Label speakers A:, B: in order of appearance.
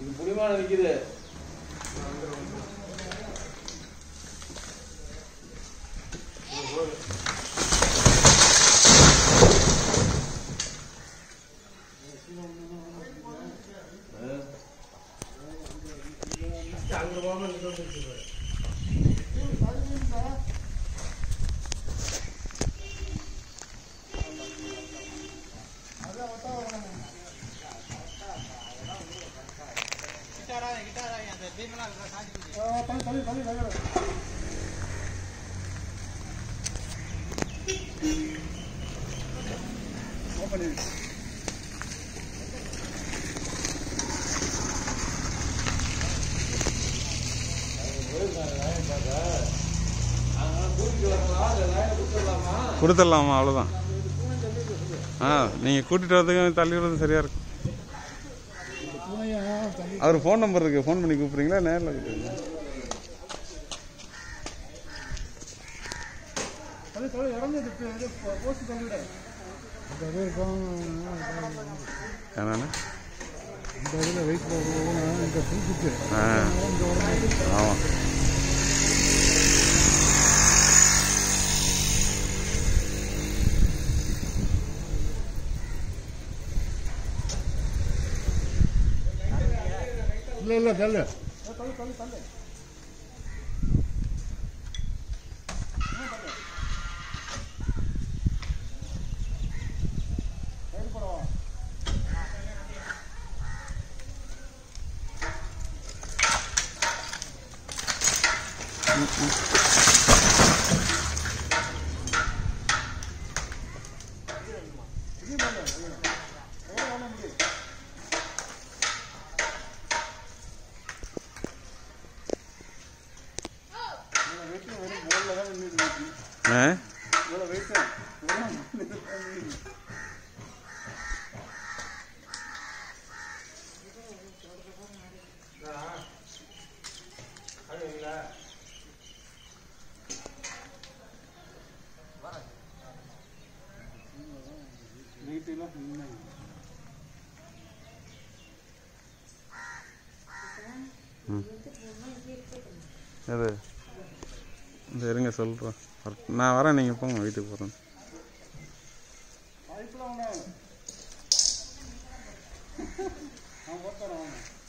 A: இது புடிமான நிக்குது
B: கொடுத்துடலாமா அவ்வளோதான் ஆ நீங்கள் கூட்டிகிட்டு வரதுக்கு தள்ளி விடுறது சரியாக இருக்கும் அவர் ஃபோன் நம்பர் இருக்குது ஃபோன் பண்ணி கூப்பிட்றீங்களா நேரில் கூப்பிட்றீங்களா என்னண்ணே ஆ ஆமாம்
C: இல்லை இல்லை தள்ளு
B: ஆ எது இந்த இருங்க சொல்கிறேன் நான் வரேன் நீங்கள் போங்க வீட்டுக்கு போகிறேன்
C: வாய்ப்புலாம் ஒன்றும் நான் போட்டுறேன்